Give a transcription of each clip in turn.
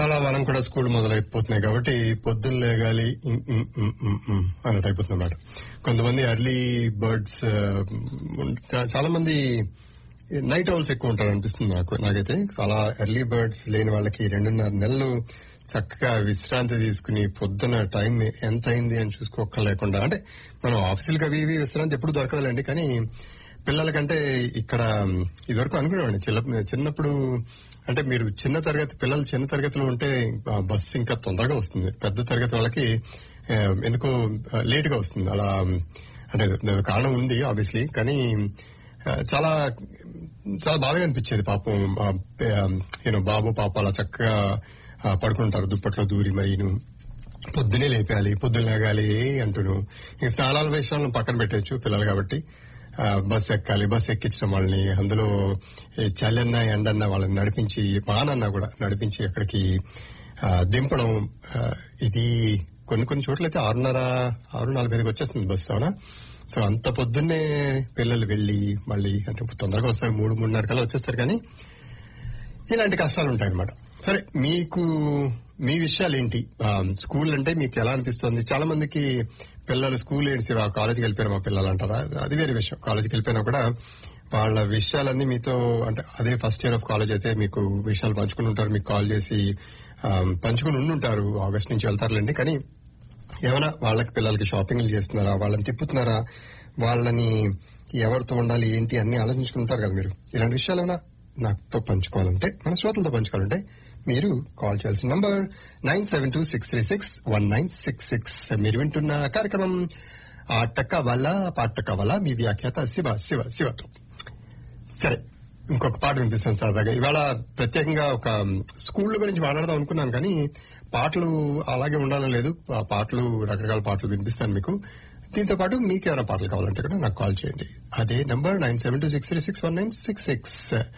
అలా మనం కూడా స్కూల్ మొదలైపోతున్నాయి కాబట్టి పొద్దున్న లేగాలి ఉమ్, ఉమ్, ఉమ్, ఉమ్, ఉమ్ అన్నట్టు అయిపోతుంది అన్నమాట కొంతమంది ఎర్లీ బర్డ్స్ చాలా మంది నైట్ ఔల్స్ ఎక్కువ ఉంటారు అనిపిస్తుంది నాకు నాకైతే చాలా ఎర్లీ బర్డ్స్ లేని వాళ్ళకి రెండున్నర నెలలు చక్కగా విశ్రాంతి తీసుకుని పొద్దున టైం ఎంత అయింది అని చూసుకోక లేకుండా అంటే మనం ఆఫీసులకు అవి ఇవి విశ్రాంతి ఎప్పుడు దొరకదులేండి కానీ పిల్లలకంటే ఇక్కడ ఇదివరకు అనుకునేవాడిని చిన్న చిన్నప్పుడు అంటే మీరు చిన్న తరగతి పిల్లలు చిన్న తరగతిలో ఉంటే ఆ, బస్సు ఇంకా తొందరగా వస్తుంది పెద్ద తరగతి వాళ్ళకి ఆ, ఎందుకో లేట్ గా వస్తుంది అలా అంటే దానికి కారణం ఉంది ఆబ్వియస్లీ కానీ ఆ, చాలా చాలా బాధగా అనిపించేది పాపం యూనో బాబు పాప అలా చక్కగా ఆ, పడుకుంటారు దుప్పట్లో దూరి మరీను పొద్దునే లేపాలి పొద్దున లేగాలి అంటూను ఇంక స్నానాల విషయాలను పక్కన పెట్టచ్చు పిల్లలు కాబట్టి ఆ, బస్ ఎక్కాలి బస్ ఎక్కించిన వాళ్ళని అందులో ఈ చలన్న ఎండన్న వాళ్ళని నడిపించి బానన్న కూడా నడిపించి అక్కడికి ఆ, దింపడం ఆ, ఇది కొన్ని కొన్ని చోట్లయితే ఆరున్నర ఆరు నలభై ఐదుకి వచ్చేస్తుంది బస్సు అవునా సో అంత పొద్దున్నే పిల్లలు వెళ్లి మళ్ళీ అంటే తొందరగా వస్తారు మూడు మూడున్నర కల్లా వచ్చేస్తారు కానీ ఇలాంటి కష్టాలు ఉంటాయన్నమాట సరే మీకు మీ విషయాలు ఏంటి ఆ, స్కూల్ అంటే మీకు ఎలా అనిపిస్తుంది చాలా మందికి పిల్లలు స్కూల్ ఏంటి కాలేజీకి వెళ్ళిపోయారు మా పిల్లలు అంటారా అది వేరే విషయం కాలేజీకి వెళ్ళిపోయినా కూడా వాళ్ళ విషయాలన్నీ మీతో అంటే అదే ఫస్ట్ ఇయర్ ఆఫ్ కాలేజ్ అయితే మీకు విషయాలు పంచుకుని ఉంటారు మీకు కాల్ చేసి ఆ, పంచుకుని ఉండుంటారు ఆగస్ట్ నుంచి వెళ్తారులేండి కానీ ఏమైనా వాళ్ళకి పిల్లలకి షాపింగ్లు చేస్తున్నారా వాళ్ళని తిప్పుతున్నారా వాళ్ళని ఎవరితో ఉండాలి ఏంటి అన్ని ఆలోచించుకుంటారు కదా మీరు ఇలాంటి విషయాలు ఏమైనా నాతో పంచుకోవాలంటే మన శ్రోతలతో పంచుకోవాలంటే మీరు కాల్ చేయాల్సిన number nine seven two six three six one nine six six మీరు వింటున్న కార్యక్రమం ఆటక వల్ల పాటక వల్ల మీ వ్యాఖ్యాత శివ శివ శివతో సరే ఇంకొక పాట వినిపిస్తాను సరదాగా ఇవాళ ప్రత్యేకంగా ఒక స్కూల్ గురించి మాట్లాడదాం అనుకున్నాను కానీ పాటలు అలాగే ఉండాలని లేదు ఆ పాటలు రకరకాల పాటలు వినిపిస్తాను మీకు దీంతో పాటు మీకు ఏమైనా పాటలు కావాలంటే కూడా నాకు కాల్ చేయండి అదే number nine seven two six three six one nine six six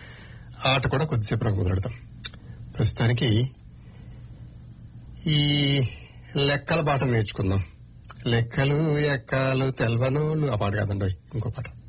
ఆట కూడా కొద్దిసేపు నాకు మొదలెడతాం ప్రస్తుతానికి ఈ లెక్కల పాట నేర్చుకుందాం లెక్కలు ఎక్కలు తెల్వనోళ్ళు ఆ పాట కాదండి ఇంకో పాట